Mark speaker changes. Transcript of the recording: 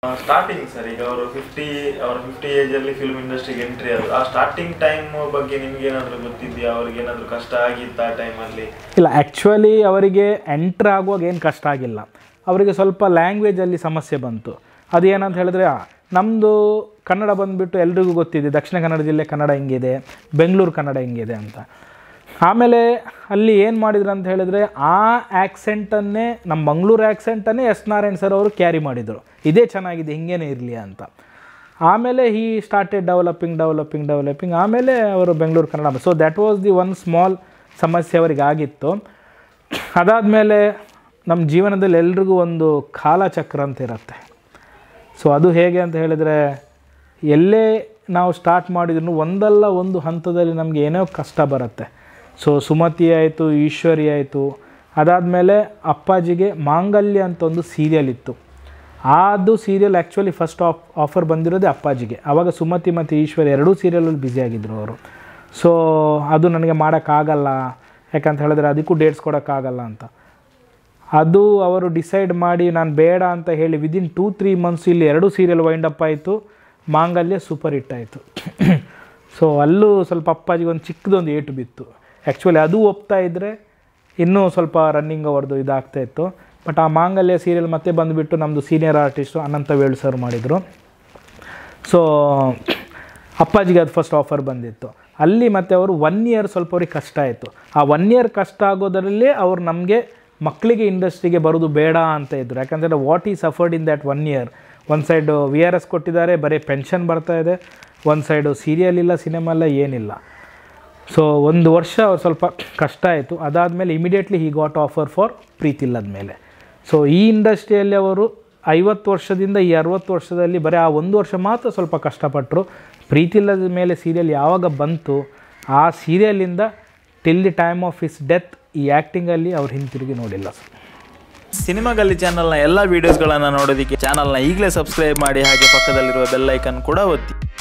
Speaker 1: starting sir ಈಗ ಅವರು fifty ಅವ್ರ ಫಿಫ್ಟಿ ಏಜ್ ಅಲ್ಲಿ ಫಿಲ್ಮ್ ಇಂಡಸ್ಟ್ರಿಗೆ ಎಂಟ್ರಿ ಆದ್ರು ಆ ಸ್ಟಾರ್ಟಿಂಗ್ ಟೈಮ್ ಬಗ್ಗೆ ನಿಮ್ಗೆ ಏನಾದ್ರು ಗೊತ್ತಿದ್ಯಾ ಅವ್ರಿಗೆ ಏನಾದ್ರು ಕಷ್ಟ ಆಗಿತ್ತ ಆ ಟೈಮಲ್ಲಿ
Speaker 2: ಇಲ್ಲ ಆ್ಯಕ್ಚುಲಿ ಅವರಿಗೆ ಎಂಟ್ರ್ ಆಗುವಾಗ ಏನು ಕಷ್ಟ ಆಗಿಲ್ಲ ಅವರಿಗೆ ಸ್ವಲ್ಪ ಲ್ಯಾಂಗ್ವೇಜಲ್ಲಿ ಸಮಸ್ಯೆ ಬಂತು ಅದೇನಂತ ಹೇಳಿದ್ರೆ ನಮ್ಮದು ಕನ್ನಡ ಬಂದುಬಿಟ್ಟು ಎಲ್ರಿಗೂ ಗೊತ್ತಿದೆ ದಕ್ಷಿಣ ಕನ್ನಡ ಜಿಲ್ಲೆ ಕನ್ನಡ ಹೆಂಗಿದೆ ಬೆಂಗಳೂರು ಕನ್ನಡ ಹೆಂಗಿದೆ ಅಂತ ಆಮೇಲೆ ಅಲ್ಲಿ ಏನು ಮಾಡಿದ್ರು ಅಂತ ಹೇಳಿದ್ರೆ ಆ ಆ್ಯಕ್ಸೆಂಟನ್ನೇ ನಮ್ಮ ಮಂಗಳೂರು ಆ್ಯಕ್ಸೆಂಟನ್ನೇ ಎಸ್ ನಾರಾಯಣ್ ಸರ್ ಅವರು ಕ್ಯಾರಿ ಮಾಡಿದರು ಇದೇ ಚೆನ್ನಾಗಿದೆ ಹಿಂಗೇನೆ ಇರಲಿ ಅಂತ ಆಮೇಲೆ ಈ ಸ್ಟಾರ್ಟೆಡ್ ಡೆವಲಪಿಂಗ್ ಡೆವಲಪಿಂಗ್ ಡೆವಲಪಿಂಗ್ ಆಮೇಲೆ ಅವರು Bengaluru Kannada so that was the one small ಸಮಸ್ಯೆ ಅವರಿಗೆ ಆಗಿತ್ತು ಅದಾದಮೇಲೆ ನಮ್ಮ ಜೀವನದಲ್ಲಿ ಎಲ್ರಿಗೂ ಒಂದು ಕಾಲಚಕ್ರ ಅಂತ ಇರುತ್ತೆ ಸೊ ಅದು ಹೇಗೆ ಅಂತ ಹೇಳಿದರೆ ಎಲ್ಲೇ ನಾವು ಸ್ಟಾರ್ಟ್ ಮಾಡಿದ್ರು ಒಂದಲ್ಲ ಒಂದು ಹಂತದಲ್ಲಿ ನಮಗೆ ಏನೋ ಕಷ್ಟ ಬರುತ್ತೆ ಸೊ ಸುಮತಿ ಆಯಿತು ಈಶ್ವರಿ ಆಯಿತು ಅದಾದಮೇಲೆ ಅಪ್ಪಾಜಿಗೆ ಮಾಂಗಲ್ಯ ಅಂತ ಒಂದು ಸೀರಿಯಲ್ ಇತ್ತು ಅದು serial actually first of offer ಬಂದಿರೋದೇ ಅಪ್ಪಾಜಿಗೆ ಆವಾಗ ಸುಮತಿ ಮತ್ತು ಈಶ್ವರಿ ಎರಡೂ ಸೀರಿಯಲಲ್ಲಿ ಬ್ಯುಸಿ ಆಗಿದ್ದರು ಅವರು ಸೊ ಅದು ನನಗೆ ಮಾಡೋಕ್ಕಾಗಲ್ಲ ಯಾಕಂತ ಹೇಳಿದ್ರೆ ಅದಕ್ಕೂ ಡೇಟ್ಸ್ ಕೊಡೋಕ್ಕಾಗಲ್ಲ ಅಂತ ಅದು ಅವರು ಡಿಸೈಡ್ ಮಾಡಿ ನಾನು ಬೇಡ ಅಂತ ಹೇಳಿ ವಿದಿನ್ ಟೂ ತ್ರೀ ಮಂತ್ಸ್ ಇಲ್ಲಿ ಎರಡು ಸೀರಿಯಲ್ ವೈಂಡ್ ಅಪ್ ಆಯಿತು ಮಾಂಗಲ್ಯ ಸೂಪರ್ ಹಿಟ್ ಆಯಿತು ಸೊ ಅಲ್ಲೂ ಸ್ವಲ್ಪ ಅಪ್ಪಾಜಿಗೆ ಒಂದು ಚಿಕ್ಕದೊಂದು ಏಟು ಬಿತ್ತು ಆ್ಯಕ್ಚುಲಿ ಅದು ಒಪ್ತಾ ಇದ್ದರೆ ಇನ್ನೂ ಸ್ವಲ್ಪ ರನ್ನಿಂಗ್ ಅವ್ರದ್ದು ಇದಾಗ್ತಾ ಇತ್ತು ಬಟ್ ಆ ಮಾಂಗಲ್ಯ ಸೀರಿಯಲ್ ಮತ್ತೆ ಬಂದುಬಿಟ್ಟು ನಮ್ಮದು senior artist Anant Velu sir ಮಾಡಿದರು ಸೊ ಅಪ್ಪಾಜಿಗೆ ಅದು ಫಸ್ಟ್ ಆಫರ್ ಬಂದಿತ್ತು ಅಲ್ಲಿ ಮತ್ತೆ ಅವರು ಒನ್ ಇಯರ್ ಸ್ವಲ್ಪ ಅವ್ರಿಗೆ ಕಷ್ಟ ಆಯಿತು ಆ ಒನ್ ಇಯರ್ ಕಷ್ಟ ಆಗೋದರಲ್ಲಿ ಅವ್ರು ನಮಗೆ ಮಕ್ಕಳಿಗೆ ಇಂಡಸ್ಟ್ರಿಗೆ ಬರೋದು ಬೇಡ ಅಂತ ಇದ್ದರು ಯಾಕಂದರೆ what is suffered in that one year ಒಂದು ಸೈಡು ವಿ ಆರ್ ಎಸ್ ಕೊಟ್ಟಿದ್ದಾರೆ ಬರೀ ಪೆನ್ಷನ್ ಬರ್ತಾ ಇದೆ ಒಂದು ಸೈಡು ಸೀರಿಯಲ್ ಇಲ್ಲ ಸಿನಿಮಾ ಇಲ್ಲ ಏನಿಲ್ಲ ಸೊ ಒಂದು ವರ್ಷ ಅವ್ರು ಸ್ವಲ್ಪ ಕಷ್ಟ ಆಯಿತು ಅದಾದಮೇಲೆ immediately he got offer for ಪ್ರೀತಿಲ್ಲದ ಮೇಲೆ ಸೊ ಈ ಇಂಡಸ್ಟ್ರಿಯಲ್ಲಿ ಅವರು ಐವತ್ತು ವರ್ಷದಿಂದ ಈ ಅರುವತ್ತು ವರ್ಷದಲ್ಲಿ ಬರೀ ಆ ಒಂದು ವರ್ಷ ಮಾತ್ರ ಸ್ವಲ್ಪ ಕಷ್ಟಪಟ್ಟರು ಪ್ರೀತಿಲ್ಲದ ಮೇಲೆ ಸೀರಿಯಲ್ ಯಾವಾಗ ಬಂತು ಆ ಸೀರಿಯಲಿಂದ till the time of his death ಈ ಆ್ಯಕ್ಟಿಂಗಲ್ಲಿ ಅವ್ರು ಹಿಂತಿರುಗಿ ನೋಡಿಲ್ಲ ಸರ್
Speaker 1: ಸಿನಿಮಾ ಗಲ್ಲಿ ಚಾನಲ್ನ ಎಲ್ಲ ವಿಡಿಯೋಸ್ಗಳನ್ನು ನೋಡೋದಕ್ಕೆ ಚಾನಲ್ನ ಈಗಲೇ ಸಬ್ಸ್ಕ್ರೈಬ್ ಮಾಡಿ ಹಾಗೆ ಪಕ್ಕದಲ್ಲಿರುವ ಬೆಲ್ ಐಕನ್ ಕೂಡ ಒತ್ತಿ